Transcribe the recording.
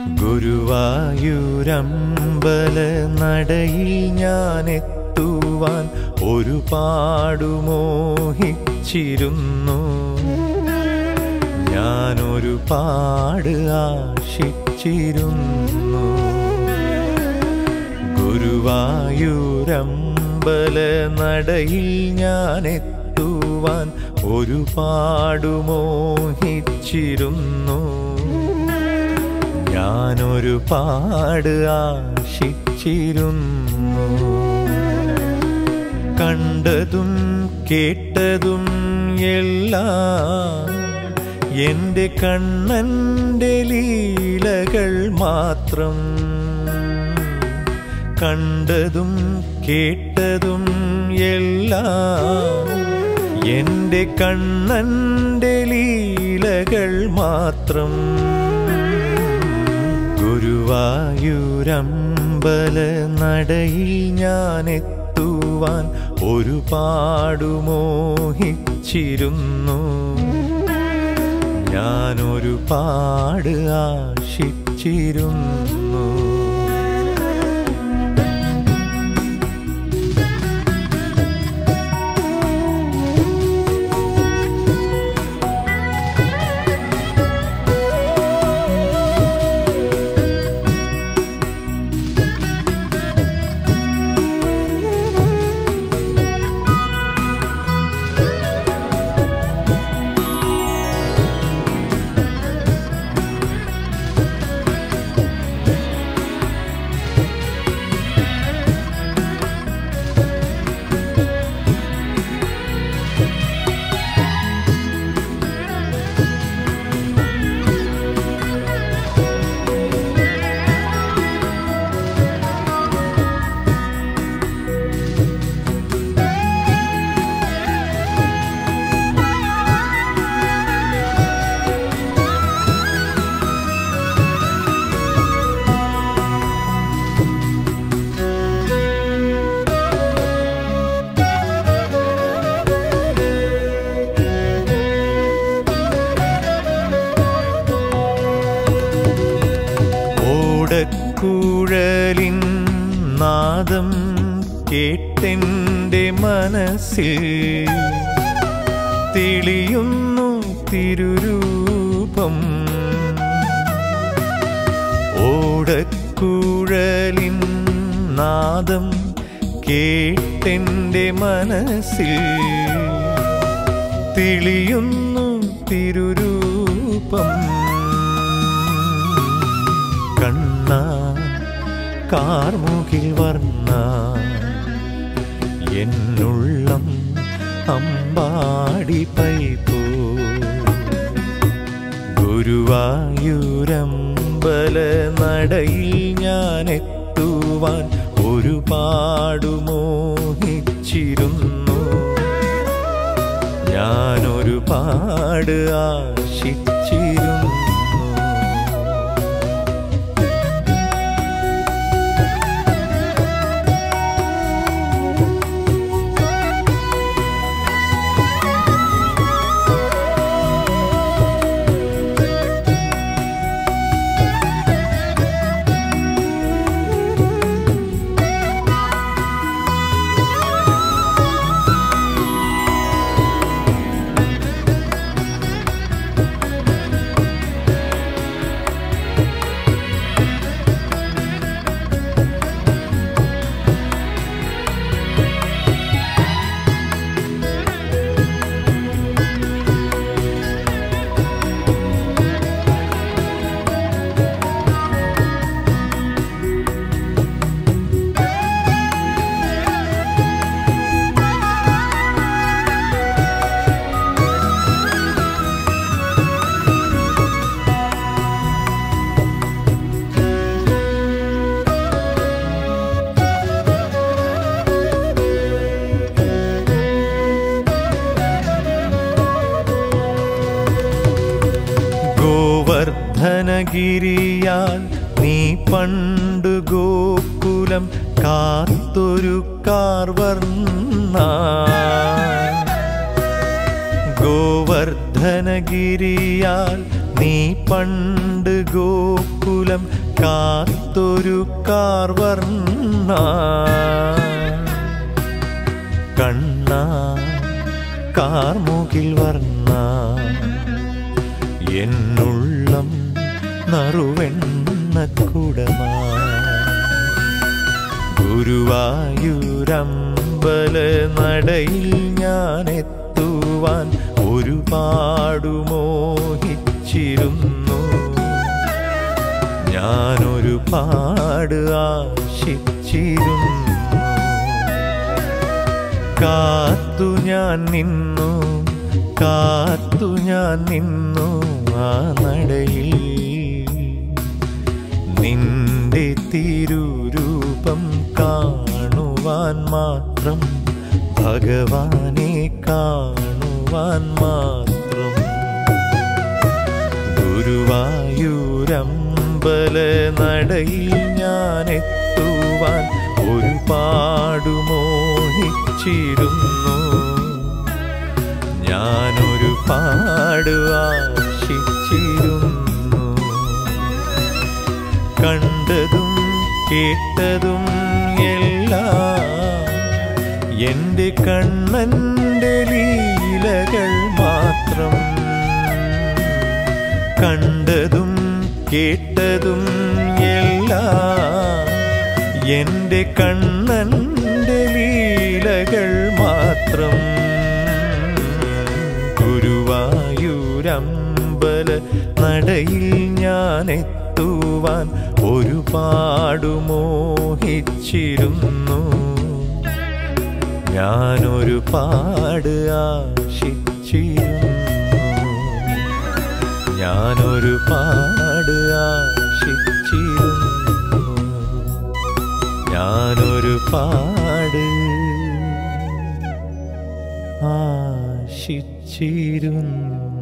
ഗുരുവായൂരമ്പല നടയിൽ ഞാൻ എത്തുവാൻ ഒരുപാടു മോഹിച്ചിരുന്നു ഞാനൊരു പാട് ആശിച്ചിരുന്നു ഗുരുവായൂരമ്പല നടയിൽ ഞാൻ എത്തുവാൻ ഒരുപാടു മോഹിച്ചിരുന്നു ഞാനൊരു പാട് ആശിച്ചിരുന്നു കണ്ടതും കേട്ടതും എല്ലാം എൻ്റെ കണ്ണൻ്റെ ലീലകൾ മാത്രം കണ്ടതും കേട്ടതും എല്ലാം എൻ്റെ കണ്ണൻ്റെ ലീലകൾ മാത്രം ഗുരുവായൂരമ്പല നടയിൽ ഞാൻ എത്തുവാൻ ഒരുപാടു മോഹിച്ചിരുന്നു ഞാനൊരു പാട് ആശിച്ചിരുന്നു ഓടക്കുഴലിൻ നാദം കേട്ടെൻ്റെ മനസ്സിൽ തെളിയുന്നു തിരുരൂപം ഓടക്കുഴലിൻ നാദം കേട്ടെൻ്റെ മനസ്സിൽ തെളിയുന്നു തിരുരൂപം കണ്ണ കാർമുകിൽ വർണ്ണ എന്നുള്ളം അമ്പാടി പൈപ്പോ ഗുരുവായൂരമ്പല നടയിൽ ഞാൻ എത്തുവാൻ ഒരുപാടു മോഹിച്ചിരുന്നു ഞാനൊരു പാട് ആശിച്ചിരുന്നു ഗോവർദ്ധനഗിരിയാൽ നീ പണ്ടു ഗോകുലം കാത്തൊരു കാർവർണ്ണ ഗോവർദ്ധനഗിരിയാൽ നീ പണ്ട് ഗോകുലം കാത്തൊരു കാർവർണ്ണ കണ്ണ കാർമുകിൽ വർണ്ണ എന്നുള്ളം നറുവെണ്ണ കുടമാ ഗുരുവായൂരമ്പല നടയിൽ ഞാൻ എത്തുവാൻ ഒരുപാടു മോഹിച്ചിരുന്നു ഞാനൊരുപാട് ആശിച്ചിരുന്നു കാത്തു ഞാൻ നിന്നു കാത്തു ഞാൻ നിന്നു ആ നടയിൽ നിന്റെ തിരുരൂപം കാണുവാൻ മാത്രം ഭഗവാനെ കാണുവാൻ മാത്രം ഗുരുവായൂരമ്പല നടയിൽ ഞാൻ എത്തുവാൻ ഒരുപാടു മോഹിച്ചിരുന്നു ഞാനൊരുപാട് ആശിച്ചിരുന്നു കണ്ടതും കേട്ടതും എല്ലാം എൻ്റെ കണ്ണൻ്റെ ലീലകൾ മാത്രം കണ്ടതും കേട്ടതും എല്ലാം എൻ്റെ കണ്ണൻ്റെ ലീലകൾ മാത്രം ഗുരുവായൂരമ്പല നടയിൽ ഞാൻ എത്തുവാൻ ഒരുപാടു മോഹിച്ചിരുന്നു ഞാനൊരുപാട് ആശിച്ചിരുന്നു ഞാനൊരുപാട് ആശിച്ചിരുന്നു ഞാനൊരുപാട് ആശിച്ചിരുന്നു